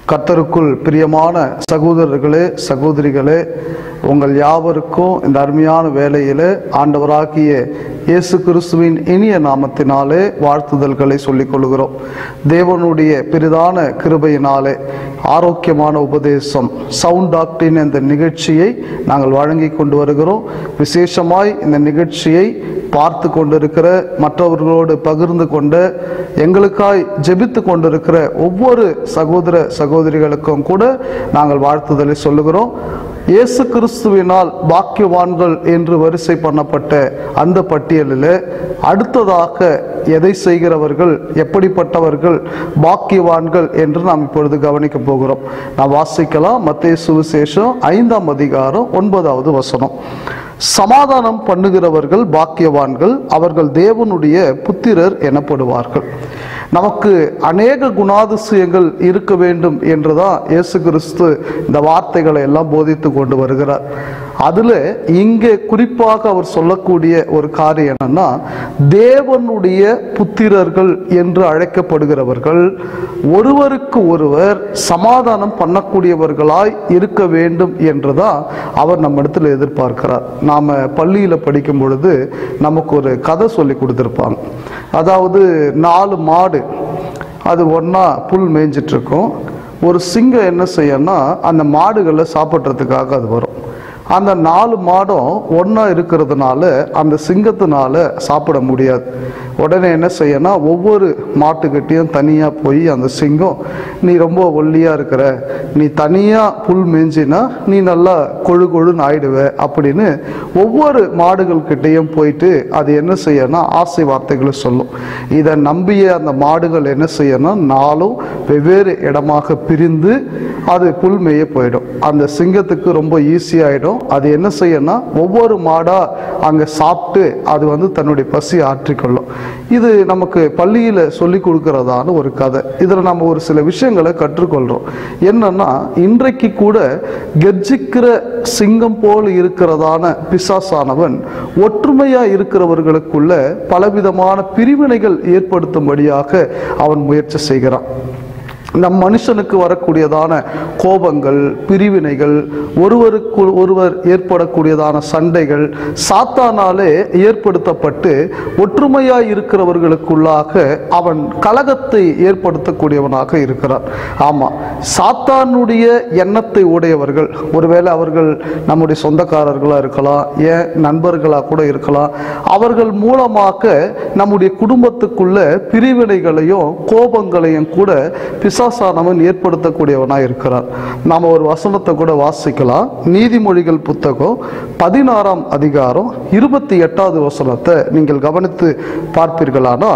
கர்த்தருக்குள் பிரியமான சகோதரர்களே சகோதரிகளே உங்கள் யாவருக்கும் இந்த அருமையான வேளையிலே ஆண்டவராகிய இயேசு கிறிஸ்துவின் இனிய நாமத்தினாலே வாழ்த்துதல்களை சொல்லிக் கொள்கிறோம் தேவனுடைய பெரிதான கிருபையினாலே ஆரோக்கியமான உபதேசம் சவுண்ட் டாக்டின் இந்த நிகழ்ச்சியை நாங்கள் வழங்கி கொண்டு வருகிறோம் விசேஷமாய் இந்த நிகழ்ச்சியை பார்த்து கொண்டிருக்கிற மற்றவர்களோடு பகிர்ந்து கொண்டு எங்களுக்காய் ஜெபித்து கொண்டிருக்கிற ஒவ்வொரு சகோதர சகோதரிகளுக்கும் கூட நாங்கள் வாழ்த்துதலை சொல்லுகிறோம் இயேசு கிறிஸ்துவினால் பாக்கியவான்கள் என்று வரிசை பண்ணப்பட்ட அந்த பட்டியலில் அடுத்ததாக எதை செய்கிறவர்கள் எப்படிப்பட்டவர்கள் பாக்கியவான்கள் என்று நாம் இப்பொழுது கவனிக்க போகிறோம் நாம் வாசிக்கலாம் மத்திய சுவிசேஷம் ஐந்தாம் அதிகாரம் ஒன்பதாவது வசனம் சமாதானம் பண்ணுகிறவர்கள் பாக்கியவான்கள் அவர்கள் தேவனுடைய புத்திரர் எனப்படுவார்கள் நமக்கு அநேக குணாதிசயங்கள் இருக்க வேண்டும் என்றுதான் இயேசு கிறிஸ்து இந்த வார்த்தைகளை எல்லாம் போதித்து கொண்டு வருகிறார் அதுல இங்கே குறிப்பாக அவர் சொல்லக்கூடிய ஒரு காரியம் என்னன்னா தேவனுடைய புத்திரர்கள் என்று அழைக்கப்படுகிறவர்கள் ஒருவருக்கு ஒருவர் சமாதானம் பண்ணக்கூடியவர்களாய் இருக்க வேண்டும் என்றுதான் அவர் நம்ம இடத்துல எதிர்பார்க்கிறார் நாம பள்ளியில படிக்கும் பொழுது நமக்கு ஒரு கதை சொல்லி கொடுத்துருப்பாங்க அதாவது நாலு மாடு அது ஒன்றா புல் மேய்ஞ்சிட்டு இருக்கும் ஒரு சிங்கம் என்ன செய்யணும்னா அந்த மாடுகளை சாப்பிட்றதுக்காக அது வரும் அந்த நாலு மாடும் ஒன்றா இருக்கிறதுனால அந்த சிங்கத்தினால சாப்பிட முடியாது உடனே என்ன செய்யணும் ஒவ்வொரு மாட்டுக்கிட்டையும் தனியாக போய் அந்த சிங்கம் நீ ரொம்ப ஒல்லியாக இருக்கிற நீ தனியாக புல் மேய்ஞ்சினா நீ நல்லா கொழு கொழுன்னு ஆயிடுவ அப்படின்னு ஒவ்வொரு மாடுகள்கிட்டையும் போயிட்டு அது என்ன செய்யணும் ஆசை வார்த்தைகளை சொல்லும் இதை நம்பிய அந்த மாடுகள் என்ன செய்யணும் நாளும் வெவ்வேறு இடமாக பிரிந்து அது புல் மேய போயிடும் அந்த சிங்கத்துக்கு ரொம்ப ஈஸியாயிடும் அது என்ன செய்யணும்னா ஒவ்வொரு மாடா அங்க சாப்பிட்டு அது வந்து தன்னுடைய பசி ஆற்றிக்கொள்ளும் இது நமக்கு பள்ளியில சொல்லி கொடுக்கறதான ஒரு கதை இதுல நம்ம ஒரு சில விஷயங்களை கற்றுக்கொள்றோம் என்னன்னா இன்றைக்கு கூட கர்ஜிக்கிற சிங்கம் போல் இருக்கிறதான பிசாசானவன் ஒற்றுமையா இருக்கிறவர்களுக்குள்ள பலவிதமான பிரிவினைகள் ஏற்படுத்தும்படியாக அவன் முயற்சி செய்கிறான் நம் மனுஷனுக்கு வரக்கூடியதான கோபங்கள் பிரிவினைகள் ஒருவருக்கு ஒருவர் ஏற்படக்கூடியதான சண்டைகள் சாத்தானாலே ஏற்படுத்தப்பட்டு ஒற்றுமையாய் இருக்கிறவர்களுக்குள்ளாக அவன் கலகத்தை ஏற்படுத்தக்கூடியவனாக இருக்கிறான் ஆமா சாத்தானுடைய எண்ணத்தை உடையவர்கள் ஒருவேளை அவர்கள் நம்முடைய சொந்தக்காரர்களா இருக்கலாம் ஏன் நண்பர்களா கூட இருக்கலாம் அவர்கள் மூலமாக நம்முடைய குடும்பத்துக்குள்ள பிரிவினைகளையும் கோபங்களையும் கூட பிசாசானவன் ஏற்படுத்தக்கூடியவனாக இருக்கிறார் நாம் ஒரு வசனத்தை கூட வாசிக்கலாம் நீதிமொழிகள் புத்தகம் பதினாறாம் அதிகாரம் இருபத்தி எட்டாவது வசனத்தை நீங்கள் கவனித்து பார்ப்பீர்களானா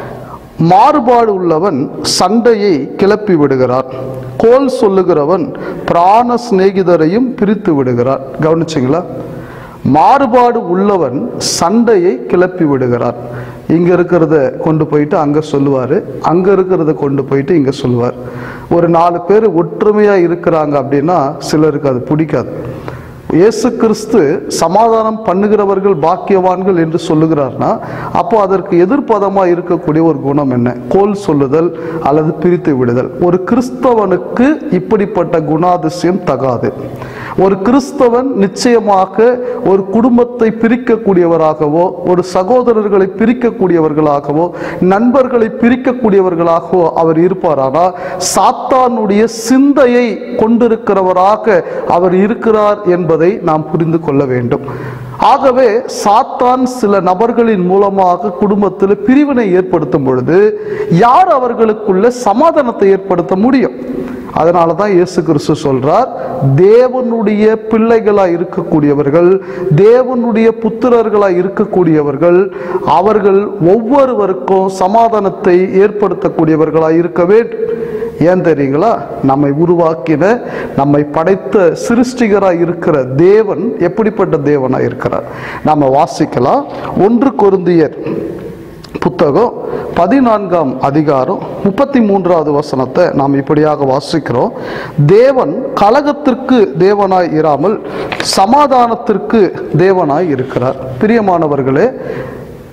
மாறுபாடு உள்ளவன் சண்டையை கிளப்பி விடுகிறான் கோல் சொல்லுகிறவன் பிராண சிநேகிதரையும் பிரித்து விடுகிறான் கவனிச்சிங்களா மாறுபாடு உள்ளவன் சண்டையை கிளப்பி விடுகிறார் இங்க இருக்கிறத கொண்டு போயிட்டு அங்க சொல்லுவாரு அங்க இருக்கிறத கொண்டு போயிட்டு இங்க சொல்லுவார் ஒரு நாலு பேர் ஒற்றுமையா இருக்கிறாங்க அப்படின்னா சிலருக்கு அது பிடிக்காது இயேசு கிறிஸ்து சமாதானம் பண்ணுகிறவர்கள் பாக்கியவான்கள் என்று சொல்லுகிறார்னா அப்போ அதற்கு எதிர்ப்பதமா இருக்கக்கூடிய ஒரு குணம் என்ன கோல் சொல்லுதல் அல்லது பிரித்து விடுதல் ஒரு கிறிஸ்தவனுக்கு இப்படிப்பட்ட குணாதிசயம் தகாது ஒரு கிறிஸ்தவன் நிச்சயமாக ஒரு குடும்பத்தை பிரிக்கக்கூடியவராகவோ ஒரு சகோதரர்களை பிரிக்கக்கூடியவர்களாகவோ நண்பர்களை பிரிக்கக்கூடியவர்களாகவோ அவர் இருப்பாரானால் சாத்தானுடைய சிந்தையை கொண்டிருக்கிறவராக அவர் இருக்கிறார் என்பதை நாம் புரிந்து கொள்ள வேண்டும் ஆகவே சாத்தான் சில நபர்களின் மூலமாக குடும்பத்தில் பிரிவினை ஏற்படுத்தும் பொழுது யார் அவர்களுக்குள்ள சமாதானத்தை ஏற்படுத்த முடியும் அதனால தான் இயேசு கிறிஸ்து சொல்றார் தேவனுடைய பிள்ளைகளா இருக்கக்கூடியவர்கள் தேவனுடைய புத்திரர்களா இருக்கக்கூடியவர்கள் அவர்கள் ஒவ்வொருவருக்கும் சமாதானத்தை ஏற்படுத்தக்கூடியவர்களா இருக்க வேண்டும் ஏன் தெரியுங்களா நம்மை உருவாக்கின நம்மை படைத்த சிருஷ்டிகராய் இருக்கிற தேவன் எப்படிப்பட்ட தேவனா இருக்கிறார் நாம வாசிக்கலாம் ஒன்று கொருந்தியர் புத்தகம் பதினான்காம் அதிகாரம் முப்பத்தி மூன்றாவது வசனத்தை நாம் இப்படியாக வாசிக்கிறோம் தேவன் கலகத்திற்கு தேவனாய் இராமல் சமாதானத்திற்கு தேவனாய் இருக்கிறார் பிரியமானவர்களே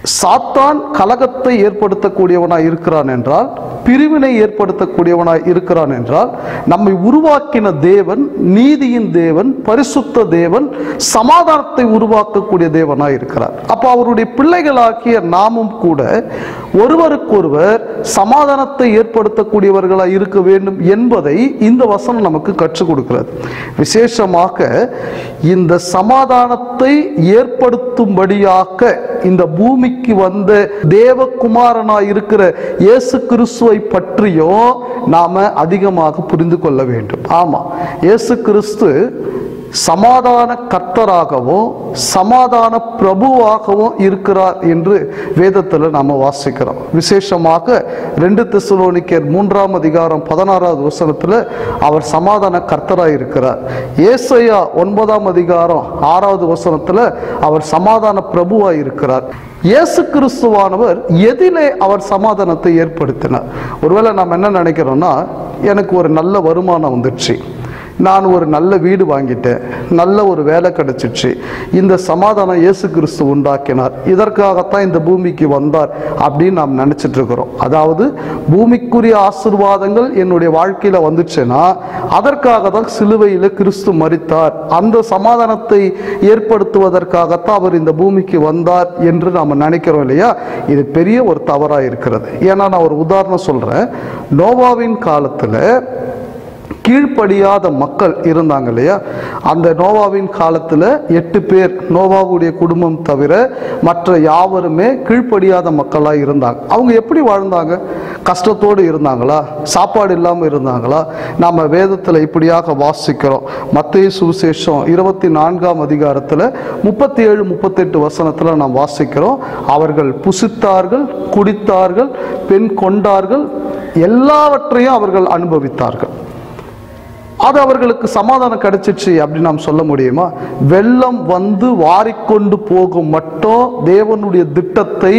சாத்தான் கலகத்தை ஏற்படுத்தக்கூடியவனாய் இருக்கிறான் என்றால் பிரிவினை ஏற்படுத்தக்கூடியவனாய் இருக்கிறான் என்றால் நம்மை உருவாக்கின தேவன் நீதியின் தேவன் பரிசுத்த தேவன் சமாதானத்தை உருவாக்கக்கூடிய தேவனாய் இருக்கிறார் அப்போ அவருடைய பிள்ளைகளாகிய நாமும் கூட ஒருவருக்கொருவர் சமாதானத்தை ஏற்படுத்தக்கூடியவர்களாய் இருக்க வேண்டும் என்பதை இந்த வசனம் நமக்கு கற்றுக் கொடுக்கிறது விசேஷமாக இந்த சமாதானத்தை ஏற்படுத்தும்படியாக இந்த பூமிக்கு வந்த தேவகுமாரனாய் இருக்கிற இயேசு கிறிஸ்துவை பற்றியும் நாம அதிகமாக புரிந்து கொள்ள வேண்டும் ஆமா இயேசு கிறிஸ்து சமாதான கர்த்தராகவும் சமாதான பிரபுவாகவும் இருக்கிறார் என்று வேதத்தில் நாம வாசிக்கிறோம் விசேஷமாக ரெண்டு தெசலோனிக்கர் மூன்றாம் அதிகாரம் பதினாறாவது வசனத்தில் அவர் சமாதான கர்த்தராய் இருக்கிறார் ஏசையா ஒன்பதாம் அதிகாரம் ஆறாவது வசனத்தில் அவர் சமாதான பிரபுவாய் இருக்கிறார் இயேசு கிறிஸ்துவானவர் எதிலே அவர் சமாதானத்தை ஏற்படுத்தினார் ஒருவேளை நாம் என்ன நினைக்கிறோம்னா எனக்கு ஒரு நல்ல வருமானம் வந்துடுச்சு நான் ஒரு நல்ல வீடு வாங்கிட்டேன் நல்ல ஒரு வேலை கிடைச்சிச்சு இந்த சமாதானம் இயேசு கிறிஸ்து உண்டாக்கினார் இதற்காகத்தான் இந்த பூமிக்கு வந்தார் அப்படின்னு நாம் நினைச்சிட்டு இருக்கிறோம் அதாவது பூமிக்குரிய ஆசிர்வாதங்கள் என்னுடைய வாழ்க்கையில வந்துச்சுன்னா அதற்காக தான் சிலுவையில் கிறிஸ்து மரித்தார் அந்த சமாதானத்தை ஏற்படுத்துவதற்காகத்தான் அவர் இந்த பூமிக்கு வந்தார் என்று நாம் நினைக்கிறோம் இல்லையா இது பெரிய ஒரு தவறாக இருக்கிறது ஏன்னா நான் ஒரு உதாரணம் சொல்றேன் நோவாவின் காலத்துல கீழ்ப்படியாத மக்கள் இருந்தாங்க இல்லையா அந்த நோவாவின் காலத்தில் எட்டு பேர் நோவாவுடைய குடும்பம் தவிர மற்ற யாவருமே கீழ்ப்படியாத மக்களாக இருந்தாங்க அவங்க எப்படி வாழ்ந்தாங்க கஷ்டத்தோடு இருந்தாங்களா சாப்பாடு இல்லாமல் இருந்தாங்களா நம்ம வேதத்தில் இப்படியாக வாசிக்கிறோம் மத்திய சுவிசேஷம் இருபத்தி நான்காம் அதிகாரத்தில் முப்பத்தி ஏழு முப்பத்தெட்டு வசனத்தில் நாம் வாசிக்கிறோம் அவர்கள் புசித்தார்கள் குடித்தார்கள் பெண் கொண்டார்கள் எல்லாவற்றையும் அவர்கள் அனுபவித்தார்கள் அது அவர்களுக்கு சமாதானம் கிடைச்சிச்சு அப்படின்னு நாம் சொல்ல முடியுமா வெள்ளம் வந்து வாரிக்கொண்டு போகும் மட்டும் தேவனுடைய திட்டத்தை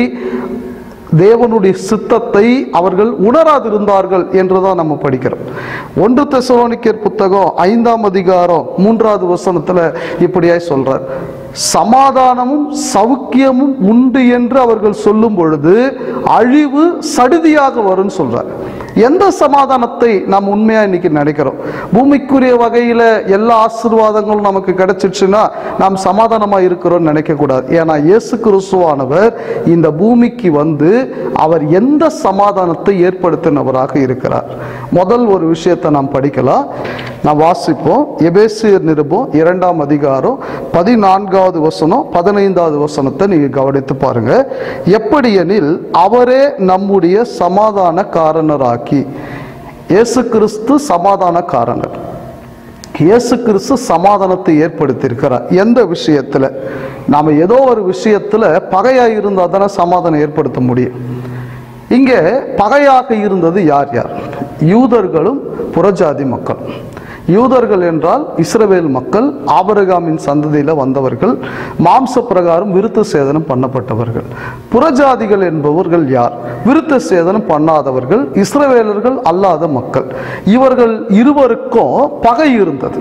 தேவனுடைய சித்தத்தை அவர்கள் உணராதிருந்தார்கள் என்றுதான் நம்ம படிக்கிறோம் ஒன்று தெசலோனிக்கர் புத்தகம் ஐந்தாம் அதிகாரம் மூன்றாவது வசனத்துல இப்படியாய் சொல்றார் சமாதானமும் சௌக்கியமும் உண்டு என்று அவர்கள் சொல்லும் பொழுது அழிவு சடுதியாக வரும்னு சொல்றார் எந்த சமாதானத்தை நாம் உண்மையா இன்னைக்கு நினைக்கிறோம் பூமிக்குரிய வகையில எல்லா ஆசீர்வாதங்களும் நமக்கு கிடைச்சிச்சுன்னா நாம் சமாதானமா இருக்கிறோம்னு நினைக்க கூடாது ஏன்னா இயேசு கிறிஸ்துவானவர் இந்த பூமிக்கு வந்து அவர் எந்த சமாதானத்தை ஏற்படுத்தினவராக இருக்கிறார் முதல் ஒரு விஷயத்தை நாம் படிக்கலாம் நாம் வாசிப்போம் எபேசியர் நிருபம் இரண்டாம் அதிகாரம் பதினான்காவது வசனம் பதினைந்தாவது வசனத்தை நீங்க கவனித்து பாருங்க எப்படி எனில் அவரே நம்முடைய சமாதான காரணராக்கி இயேசு கிறிஸ்து சமாதான காரணர் இயேசு கிறிஸ்து சமாதானத்தை ஏற்படுத்தியிருக்கிறார் எந்த விஷயத்துல நாம ஏதோ ஒரு விஷயத்துல பகையா இருந்தா தானே சமாதானம் ஏற்படுத்த முடியும் இங்கே பகையாக இருந்தது யார் யார் யூதர்களும் புறஜாதி மக்கள் யூதர்கள் என்றால் இஸ்ரவேல் மக்கள் ஆபரகாமின் சந்ததியில வந்தவர்கள் மாம்ச பிரகாரம் விருத்த சேதனம் பண்ணப்பட்டவர்கள் புறஜாதிகள் என்பவர்கள் யார் விருத்த சேதனம் பண்ணாதவர்கள் இஸ்ரவேலர்கள் அல்லாத மக்கள் இவர்கள் இருவருக்கும் பகை இருந்தது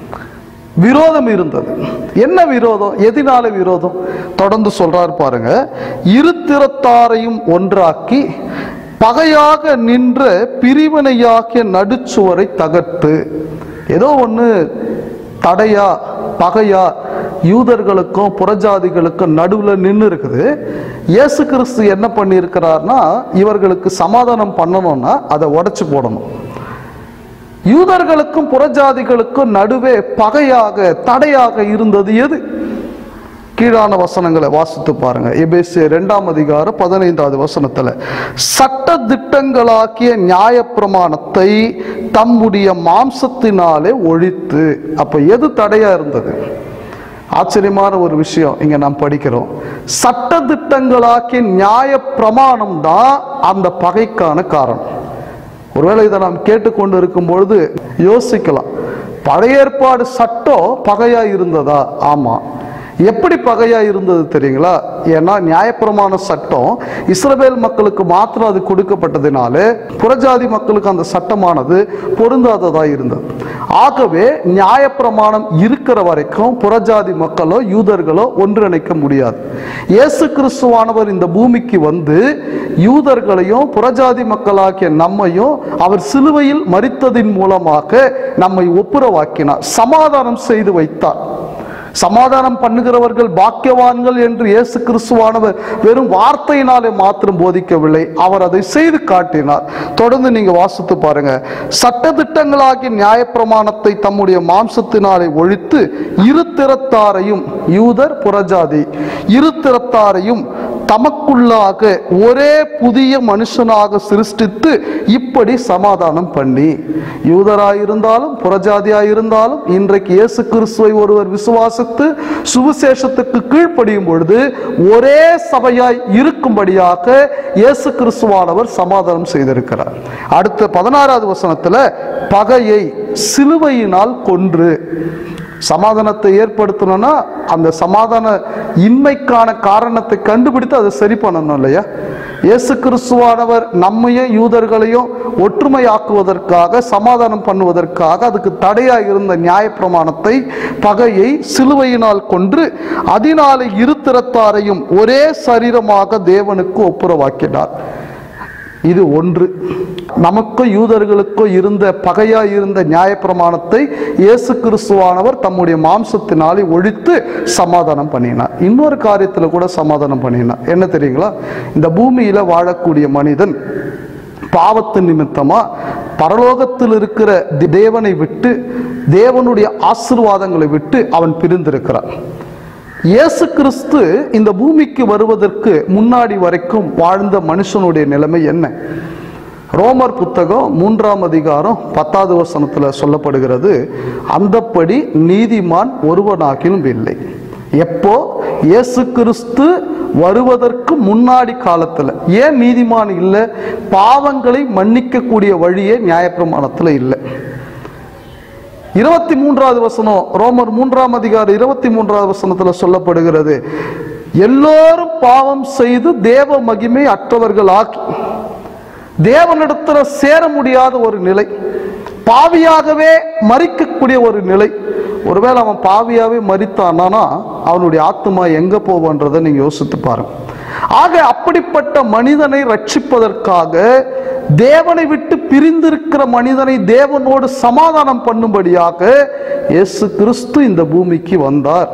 விரோதம் இருந்தது என்ன விரோதம் எதினால விரோதம் தொடர்ந்து சொல்றாரு பாருங்க இரு திறத்தாரையும் ஒன்றாக்கி பகையாக நின்ற பிரிவினையாகிய நடுச்சுவரை தகர்த்து ஏதோ ஒன்று தடையா பகையா யூதர்களுக்கும் புறஜாதிகளுக்கும் நடுவில் நின்று இருக்குது இயேசு கிறிஸ்து என்ன பண்ணியிருக்கிறார்னா இவர்களுக்கு சமாதானம் பண்ணணும்னா அதை உடைச்சு போடணும் யூதர்களுக்கும் புறஜாதிகளுக்கும் நடுவே பகையாக தடையாக இருந்தது எது கீழான வசனங்களை வாசித்து பாருங்க எபேசிய இரண்டாம் அதிகாரம் பதினைந்தாவது வசனத்துல சட்ட திட்டங்களாக்கிய நியாயப்பிரமாணத்தை தம்முடைய மாம்சத்தினாலே ஒழித்து அப்ப எது தடையா இருந்தது ஆச்சரியமான ஒரு விஷயம் இங்க நாம் படிக்கிறோம் சட்ட திட்டங்களாக்கிய நியாய பிரமாணம் தான் அந்த பகைக்கான காரணம் ஒருவேளை இதை நாம் கேட்டுக்கொண்டு இருக்கும் பொழுது யோசிக்கலாம் பழைய ஏற்பாடு சட்டம் பகையா இருந்ததா ஆமா எப்படி பகையா இருந்தது தெரியுங்களா ஏன்னா நியாயப்பிரமாண சட்டம் இஸ்ரவேல் மக்களுக்கு மாத்திரம் அது கொடுக்கப்பட்டதினால புறஜாதி மக்களுக்கு அந்த சட்டமானது பொருந்தாததா இருந்தது ஆகவே நியாயப்பிரமாணம் இருக்கிற வரைக்கும் புறஜாதி மக்களோ யூதர்களோ ஒன்றிணைக்க முடியாது இயேசு கிறிஸ்துவானவர் இந்த பூமிக்கு வந்து யூதர்களையும் புறஜாதி மக்களாகிய நம்மையும் அவர் சிலுவையில் மரித்ததின் மூலமாக நம்மை ஒப்புரவாக்கினார் சமாதானம் செய்து வைத்தார் சமாதானம் பண்ணுகிறவர்கள் பாக்கியவான்கள் என்று இயேசு கிறிஸ்துவானவர் வெறும் வார்த்தையினாலே மாத்திரம் போதிக்கவில்லை அவர் அதை செய்து காட்டினார் தொடர்ந்து நீங்க வாசித்து பாருங்க சட்டதிட்டங்களாகிய நியாயப்பிரமாணத்தை தம்முடைய மாம்சத்தினாலே ஒழித்து இரு திறத்தாரையும் யூதர் புறஜாதி இரு திறத்தாரையும் தமக்குள்ளாக ஒரே புதிய மனுஷனாக சிருஷ்டித்து இப்படி சமாதானம் பண்ணி யூதராயிருந்தாலும் புறஜாதியாயிருந்தாலும் இன்றைக்கு இயேசு கிறிஸ்துவை ஒருவர் விசுவாசித்து சுவிசேஷத்துக்கு கீழ்ப்படியும் பொழுது ஒரே சபையாய் இருக்கும்படியாக இயேசு கிறிஸ்துவானவர் சமாதானம் செய்திருக்கிறார் அடுத்த பதினாறாவது வசனத்துல பகையை சிலுவையினால் கொன்று சமாதானத்தை ஏற்படுத்தணும்னா அந்த சமாதான இன்மைக்கான காரணத்தை கண்டுபிடித்து அதை சரி பண்ணணும் இல்லையா இயேசு கிறிஸ்துவானவர் நம்மையும் யூதர்களையும் ஒற்றுமையாக்குவதற்காக சமாதானம் பண்ணுவதற்காக அதுக்கு தடையாக இருந்த நியாயப்பிரமாணத்தை பகையை சிலுவையினால் கொன்று அதனாலே இருத்திரத்தாரையும் ஒரே சரீரமாக தேவனுக்கு ஒப்புரவாக்கினார் இது ஒன்று நமக்கும் யூதர்களுக்கும் இருந்த பகையா இருந்த நியாயப்பிரமாணத்தை இயேசு கிறிஸ்துவானவர் தம்முடைய மாம்சத்தினாலே ஒழித்து சமாதானம் பண்ணினார் இன்னொரு காரியத்தில் கூட சமாதானம் பண்ணினார் என்ன தெரியுங்களா இந்த பூமியில வாழக்கூடிய மனிதன் பாவத்து நிமித்தமா பரலோகத்தில் இருக்கிற தி- தேவனை விட்டு தேவனுடைய ஆசீர்வாதங்களை விட்டு அவன் பிரிந்திருக்கிறான் இயேசு கிறிஸ்து இந்த பூமிக்கு வருவதற்கு முன்னாடி வரைக்கும் வாழ்ந்த மனுஷனுடைய நிலைமை என்ன ரோமர் புத்தகம் மூன்றாம் அதிகாரம் பத்தாவது வசனத்துல சொல்லப்படுகிறது அந்தப்படி நீதிமான் ஒருவனாகிலும் இல்லை எப்போ இயேசு கிறிஸ்து வருவதற்கு முன்னாடி காலத்துல ஏன் நீதிமான் இல்லை பாவங்களை மன்னிக்கக்கூடிய வழியே நியாயப்பிரமாணத்துல இல்லை இருபத்தி மூன்றாவது வசனம் ரோமர் மூன்றாம் அதிகாரம் இருபத்தி மூன்றாவது வசனத்துல சொல்லப்படுகிறது எல்லோரும் பாவம் செய்து தேவ மகிமை அற்றவர்கள் ஆக்கி தேவனிடத்துல சேர முடியாத ஒரு நிலை பாவியாகவே மறிக்கக்கூடிய ஒரு நிலை ஒருவேளை அவன் பாவியாவே மறித்தானா அவனுடைய ஆத்மா எங்க போவன்றதை நீங்க யோசித்து பாருங்க ஆக அப்படிப்பட்ட மனிதனை ரட்சிப்பதற்காக தேவனை விட்டு பிரிந்திருக்கிற மனிதனை தேவனோடு சமாதானம் பண்ணும்படியாக இயேசு கிறிஸ்து இந்த பூமிக்கு வந்தார்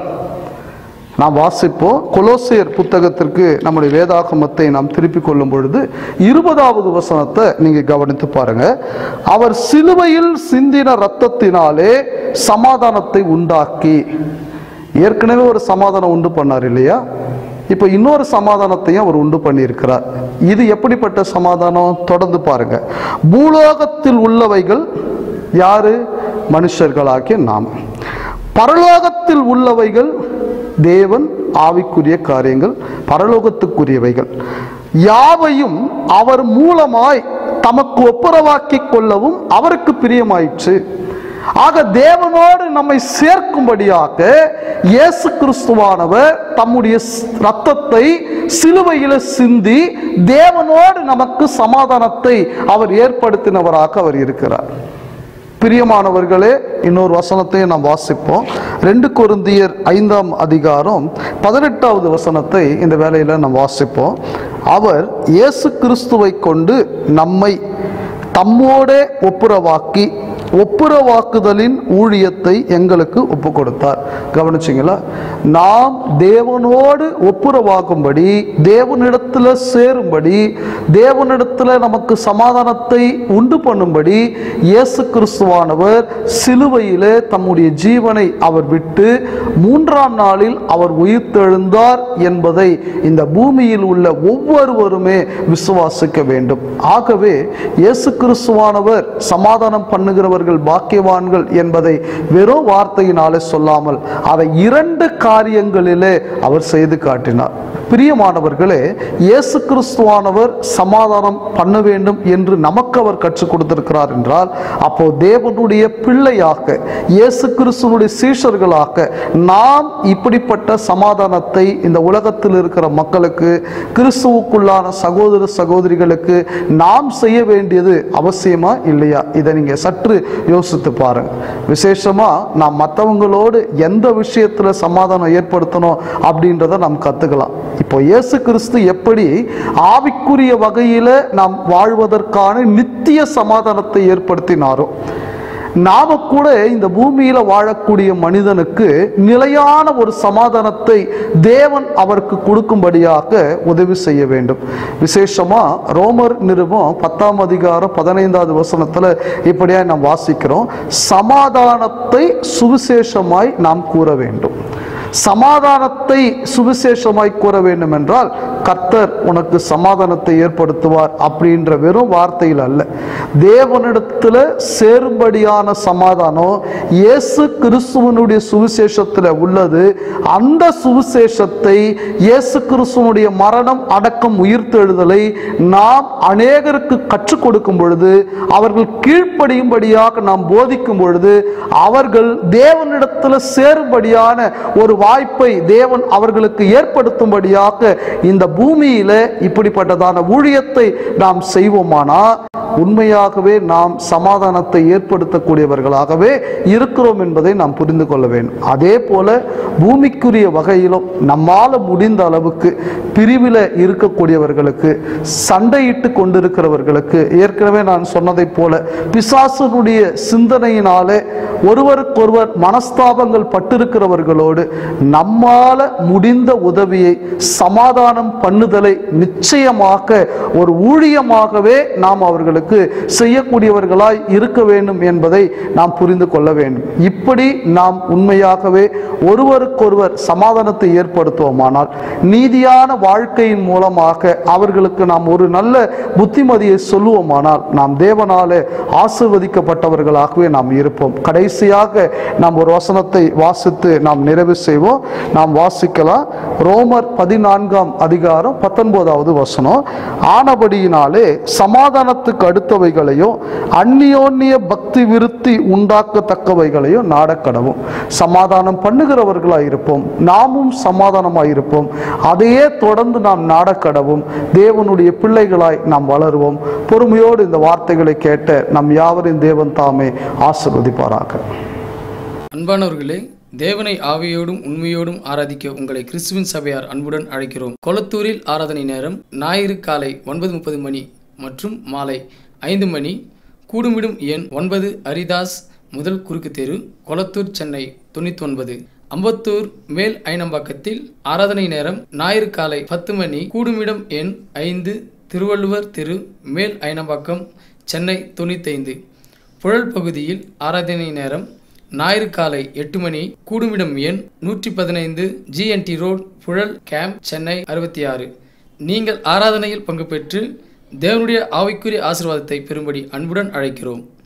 நாம் வாசிப்போம் கொலோசியர் புத்தகத்திற்கு நம்முடைய வேதாகமத்தை நாம் திருப்பிக் கொள்ளும் பொழுது இருபதாவது வசனத்தை நீங்க கவனித்து பாருங்க அவர் சிலுவையில் சிந்தின ரத்தத்தினாலே சமாதானத்தை உண்டாக்கி ஏற்கனவே ஒரு சமாதானம் உண்டு பண்ணார் இல்லையா இப்போ இன்னொரு சமாதானத்தையும் அவர் உண்டு பண்ணியிருக்கிறார் இது எப்படிப்பட்ட சமாதானம் தொடர்ந்து பாருங்க பூலோகத்தில் உள்ளவைகள் யாரு மனுஷர்களாகிய நாம் பரலோகத்தில் உள்ளவைகள் தேவன் ஆவிக்குரிய காரியங்கள் பரலோகத்துக்குரியவைகள் யாவையும் அவர் மூலமாய் தமக்கு ஒப்புரவாக்கிக் கொள்ளவும் அவருக்கு பிரியமாயிற்று ஆக தேவனோடு நம்மை சேர்க்கும்படியாக இயேசு கிறிஸ்துவானவர் தம்முடைய ஸ்- ரத்தத்தை சிலுவையில சிந்தி தேவனோடு நமக்கு சமாதானத்தை அவர் ஏற்படுத்தினவராக அவர் இருக்கிறார் பிரியமானவர்களே இன்னொரு வசனத்தையும் நாம் வாசிப்போம் ரெண்டு கொருந்தியர் ஐந்தாம் அதிகாரம் பதினெட்டாவது வசனத்தை இந்த வேளையில நாம் வாசிப்போம் அவர் இயேசு கிறிஸ்துவை கொண்டு நம்மை தம்மோடே ஒப்புரவாக்கி ஒப்புரவாக்குதலின் ஊழியத்தை எங்களுக்கு ஒப்பு கொடுத்தார் கவனிச்சிங்களா நாம் தேவனோடு ஒப்புரவாகும்படி தேவனிடத்துல சேரும்படி தேவனிடத்துல நமக்கு சமாதானத்தை உண்டு பண்ணும்படி இயேசு கிறிஸ்துவானவர் சிலுவையிலே தம்முடைய ஜீவனை அவர் விட்டு மூன்றாம் நாளில் அவர் உயிர்த்தெழுந்தார் என்பதை இந்த பூமியில் உள்ள ஒவ்வொருவருமே விசுவாசிக்க வேண்டும் ஆகவே இயேசு கிறிஸ்துவானவர் சமாதானம் பண்ணுகிறவர்கள் பாக்கியவான்கள் என்பதை வெறும் வார்த்தையினாலே சொல்லாமல் அதை இரண்டு காரியங்களிலே அவர் செய்து காட்டினார் பிரியமானவர்களே இயேசு கிறிஸ்துவானவர் சமாதானம் பண்ண வேண்டும் என்று நமக்கு அவர் கற்றுக் கொடுத்திருக்கிறார் என்றால் அப்போ தேவனுடைய பிள்ளையாக இயேசு கிறிஸ்துவனுடைய சீஷர்களாக நாம் இப்படிப்பட்ட சமாதானத்தை இந்த உலகத்தில் இருக்கிற மக்களுக்கு கிறிஸ்துவுக்குள்ளான சகோதர சகோதரிகளுக்கு நாம் செய்ய வேண்டியது அவசியமா இல்லையா இதை நீங்க சற்று யோசித்து பாருங்க விசேஷமா நாம் மற்றவங்களோடு எந்த விஷயத்துல சமாதானம் ஏற்படுத்தணும் அப்படின்றத நாம் கத்துக்கலாம் இப்போ இயேசு கிறிஸ்து எப்படி ஆவிக்குரிய வகையில நாம் வாழ்வதற்கான நித்திய சமாதானத்தை ஏற்படுத்தினாரோ நாம கூட இந்த பூமியில வாழக்கூடிய மனிதனுக்கு நிலையான ஒரு சமாதானத்தை தேவன் அவருக்கு கொடுக்கும்படியாக உதவி செய்ய வேண்டும் விசேஷமா ரோமர் நிருபம் பத்தாம் அதிகாரம் பதினைந்தாவது வசனத்துல இப்படியா நாம் வாசிக்கிறோம் சமாதானத்தை சுவிசேஷமாய் நாம் கூற வேண்டும் சமாதானத்தை சுவிசேஷமாய் கூற வேண்டும் என்றால் கர்த்தர் உனக்கு சமாதானத்தை ஏற்படுத்துவார் அப்படின்ற வெறும் வார்த்தையில் அல்ல தேவனிடத்துல சேரும்படியான சமாதானம் இயேசு கிறிஸ்துவனுடைய சுவிசேஷத்தில் உள்ளது அந்த சுவிசேஷத்தை இயேசு கிறிஸ்துவனுடைய மரணம் அடக்கம் உயிர்த்தெழுதலை நாம் அநேகருக்கு கற்றுக் கொடுக்கும் பொழுது அவர்கள் கீழ்ப்படியும்படியாக நாம் போதிக்கும் பொழுது அவர்கள் தேவனிடத்தில் சேரும்படியான ஒரு வாய்ப்பை தேவன் அவர்களுக்கு ஏற்படுத்தும்படியாக இந்த பூமியில இப்படிப்பட்டதான ஊழியத்தை நாம் செய்வோமானா உண்மையாகவே நாம் சமாதானத்தை ஏற்படுத்தக்கூடியவர்களாகவே இருக்கிறோம் என்பதை நாம் புரிந்து கொள்ள வேண்டும் அதே போல பூமிக்குரிய வகையிலும் நம்மால முடிந்த அளவுக்கு பிரிவில் இருக்கக்கூடியவர்களுக்கு சண்டையிட்டு கொண்டிருக்கிறவர்களுக்கு ஏற்கனவே நான் சொன்னதைப் போல பிசாசனுடைய சிந்தனையினாலே ஒருவருக்கொருவர் மனஸ்தாபங்கள் பட்டிருக்கிறவர்களோடு நம்மால முடிந்த உதவியை சமாதானம் பண்ணுதலை நிச்சயமாக ஒரு ஊழியமாகவே நாம் அவர்களுக்கு செய்யக்கூடியவர்களாய் இருக்க வேண்டும் என்பதை நாம் புரிந்து கொள்ள வேண்டும் இப்படி நாம் உண்மையாகவே ஒருவருக்கொருவர் சமாதானத்தை ஏற்படுத்துவோமானால் நீதியான வாழ்க்கையின் மூலமாக அவர்களுக்கு நாம் ஒரு நல்ல புத்திமதியை சொல்லுவோமானால் நாம் தேவனாலே ஆசிர்வதிக்கப்பட்டவர்களாகவே நாம் இருப்போம் கடைசியாக நாம் ஒரு வசனத்தை வாசித்து நாம் நிறைவு செய்வோம் நாம் வாசிக்கலாம் ரோமர் பதினான்காம் அதிகாரம் பத்தொன்பதாவது வசனம் ஆனபடியினாலே சமாதானத்துக்கு அடுத்தவைகளையும் அந்நியோன்னிய பக்தி விருத்தி உண்டாக்கத்தக்கவைகளையும் நாடக்கடவும் சமாதானம் பண்ணுகிறவர்களாய் இருப்போம் நாமும் சமாதானமாய் இருப்போம் அதையே தொடர்ந்து நாம் நாடக்கடவும் தேவனுடைய பிள்ளைகளாய் நாம் வளருவோம் பொறுமையோடு இந்த வார்த்தைகளை கேட்ட நம் யாவரின் தேவன் தாமே ஆசிர்வதிப்பாராக அன்பானவர்களே தேவனை ஆவியோடும் உண்மையோடும் ஆராதிக்க உங்களை கிறிஸ்துவின் சபையார் அன்புடன் அழைக்கிறோம் கொளத்தூரில் ஆராதனை நேரம் ஞாயிறு காலை ஒன்பது முப்பது மணி மற்றும் மாலை ஐந்து மணி கூடுமிடும் எண் ஒன்பது அரிதாஸ் முதல் குறுக்கு தெரு கொளத்தூர் சென்னை தொண்ணூத்தி ஒன்பது அம்பத்தூர் மேல் ஐனம்பாக்கத்தில் ஆராதனை நேரம் ஞாயிறு காலை பத்து மணி கூடுமிடம் எண் ஐந்து திருவள்ளுவர் தெரு மேல் ஐனம்பாக்கம் சென்னை தொண்ணூத்தைந்து புழல் பகுதியில் ஆராதனை நேரம் ஞாயிறு காலை எட்டு மணி கூடுமிடம் எண் நூற்றி பதினைந்து GNT road Puzhal camp Chennai அறுபத்தி ஆறு நீங்கள் ஆராதனையில் பங்கு பெற்று தேவனுடைய ஆவிக்குரிய ஆசீர்வாதத்தை பெறும்படி அன்புடன் அழைக்கிறோம்